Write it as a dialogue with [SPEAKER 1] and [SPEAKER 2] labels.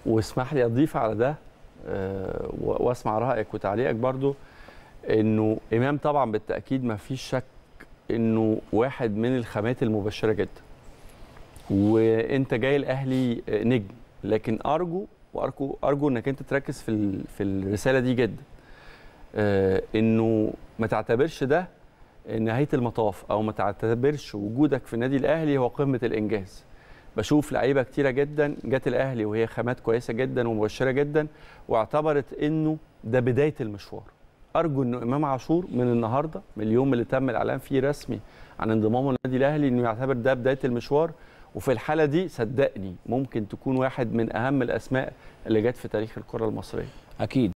[SPEAKER 1] واسمح لي اضيف على ده آه، و- واسمع رايك وتعليقك برضو انه امام طبعا بالتاكيد ما فيش شك انه واحد من الخامات المبشره جدا وانت جاي الاهلي آه، نجم لكن ارجو وارجو ارجو انك انت تركز في ال- في الرساله دي جدا آه، انه ما تعتبرش ده نهايه المطاف او ما تعتبرش وجودك في النادي الاهلي هو قمه الانجاز بشوف لعيبه كتيره جدا جت الاهلي وهي خامات كويسه جدا ومبشره جدا واعتبرت انه ده بدايه المشوار ارجو انه امام عاشور من النهارده من اليوم اللي تم الاعلان فيه رسمي عن انضمامه للنادي الاهلي انه يعتبر ده بدايه المشوار وفي الحاله دي صدقني ممكن تكون واحد من اهم الاسماء اللي جت في تاريخ الكره المصريه
[SPEAKER 2] اكيد